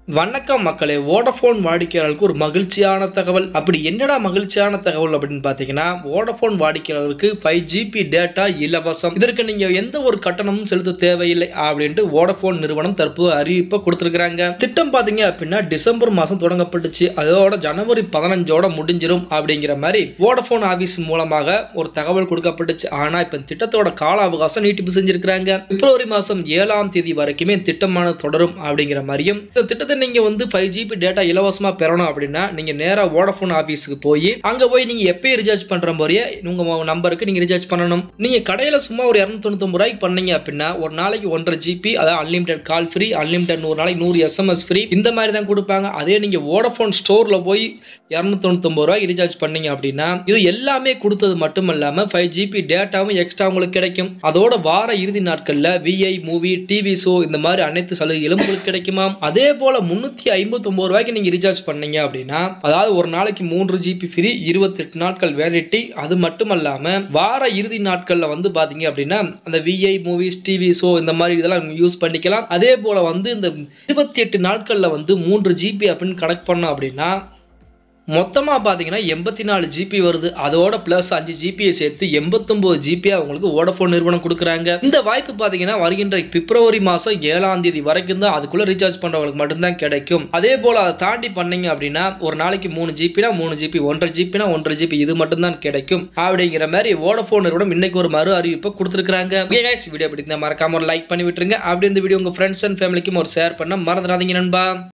வணக்கம் மக்களே வோடஃபோன் வாடிக்கையாளருக்கு ஒரு மகிழ்ச்சியான தகவல் அப்படி என்னடா மகிழ்ச்சியான தகவல் அப்படின்னு பார்த்தீங்கன்னா வோடஃபோன் வாடிக்கையாளருக்கு ஃபைவ் ஜிபி டேட்டா இலவசம் இதற்கு நீங்கள் எந்த ஒரு கட்டணமும் செலுத்த தேவையில்லை அப்படின்ட்டு வோடஃபோன் நிறுவனம் தற்போது அறிவிப்பை கொடுத்துருக்காங்க திட்டம் பார்த்தீங்க அப்படின்னா டிசம்பர் மாதம் தொடங்கப்பட்டுச்சு அதோட ஜனவரி பதினஞ்சோட முடிஞ்சிரும் அப்படிங்கிற மாதிரி வோடஃபோன் ஆஃபீஸ் மூலமாக ஒரு தகவல் கொடுக்கப்பட்டுச்சு ஆனால் இப்போ இந்த திட்டத்தோட கால அவகாசம் நீட்டிப்பு செஞ்சிருக்கிறாங்க பிப்ரவரி மாதம் ஏழாம் தேதி வரைக்குமே இந்த திட்டமானது தொடரும் அப்படிங்கிற மாதிரியும் இந்த திட்டத்தை நீங்க வந்து ஃபைவ் ஜிபி டேட்டா இலவசமா பெறணும் அப்படின்னா நீங்க நேரா வோடஃபோன் ஆஃபீஸுக்கு போய் அங்க போய் நீங்க எப்பயும் ரீசார்ஜ் பண்ற மாதிரியே உங்க நம்பருக்கு நீங்க ரீசார்ஜ் பண்ணணும் நீங்க கடையில சும்மா ஒரு இரநூத்தொண்ணூத்தொம்பது ரூபாய்க்கு பண்ணீங்க அப்படின்னா ஒரு நாளைக்கு ஒன்றரை ஜிபி அதாவது அன்லிமிடெட் கால் ஃப்ரீ அன்லிமிடெட் நூறு நாளைக்கு நூறு எஸ்எம்எஸ் ஃப்ரீ இந்த மாதிரி தான் கொடுப்பாங்க அதே நீங்க வோடஃபோன் ஸ்டோர்ல போய் இரநூத்தொண்ணூத்தொம்பது ரூபாய்க்கு ரீசார்ஜ் பண்ணீங்க அப்படின்னா இது எல்லாமே கொடுத்தது மட்டும் இல்லாம ஃபைவ் ஜிபி டேட்டாவும் எக்ஸ்ட்ரா உங்களுக்கு கிடைக்கும் அதோட வார இறுதி நாட்கள்ல விஐ மூவி டிவி ஷோ இந்த மாதிரி அனைத்து சலுகைகளும் உங்களுக்கு கிடைக்குமா அதே போல முன்னூத்தி ஐம்பத்தி ஒன்பது ரூபாய்க்கு நீங்க ரீசார்ஜ் பண்ணீங்க அப்படின்னா அதாவது ஒரு நாளைக்கு மூன்று ஜிபி ஃப்ரீ இருபத்தெட்டு நாட்கள் வேலிட்டி அது மட்டும் இல்லாம வார இறுதி நாட்கள்ல வந்து பாத்தீங்க அப்படின்னா அந்த விஐ மூவிஸ் டிவி ஷோ இந்த மாதிரி இதெல்லாம் யூஸ் பண்ணிக்கலாம் அதே போல வந்து இந்த இருபத்தி எட்டு நாட்கள்ல வந்து மூன்று ஜிபி அப்படின்னு கனெக்ட் பண்ணோம் அப்படின்னா மொத்தமாக பார்த்தீங்கன்னா எண்பத்தி நாலு ஜிபி வருது அதோட ப்ளஸ் அஞ்சு ஜிபியை சேர்த்து எண்பத்தொம்போது ஜிபி அவங்களுக்கு வோடஃபோன் நிறுவனம் கொடுக்குறாங்க இந்த வாய்ப்பு பார்த்தீங்கன்னா வருகின்ற பிப்ரவரி மாதம் ஏழாம் தேதி வரைக்கும் தான் அதுக்குள்ளே ரீசார்ஜ் பண்ணுறவங்களுக்கு மட்டும்தான் கிடைக்கும் அதே போல் அதை தாண்டி பண்ணீங்க அப்படின்னா ஒரு நாளைக்கு மூணு ஜிபினா மூணு ஜிபி ஒன்றரை ஜிபினா ஒன்றரை ஜிபி இது மட்டும்தான் கிடைக்கும் அப்படிங்கிற மாதிரி வோடஃபோன் நிறுவனம் இன்னைக்கு ஒரு மறு அறிவிப்பை கொடுத்துருக்காங்க வீடியோ பிடித்த மறக்காம ஒரு லைக் பண்ணி விட்டுருங்க அப்படி இந்த வீடியோ உங்கள் ஃப்ரெண்ட்ஸ் அண்ட் ஃபேமிலிக்கும் ஒரு ஷேர் பண்ண மறந்துடாதீங்க நண்பா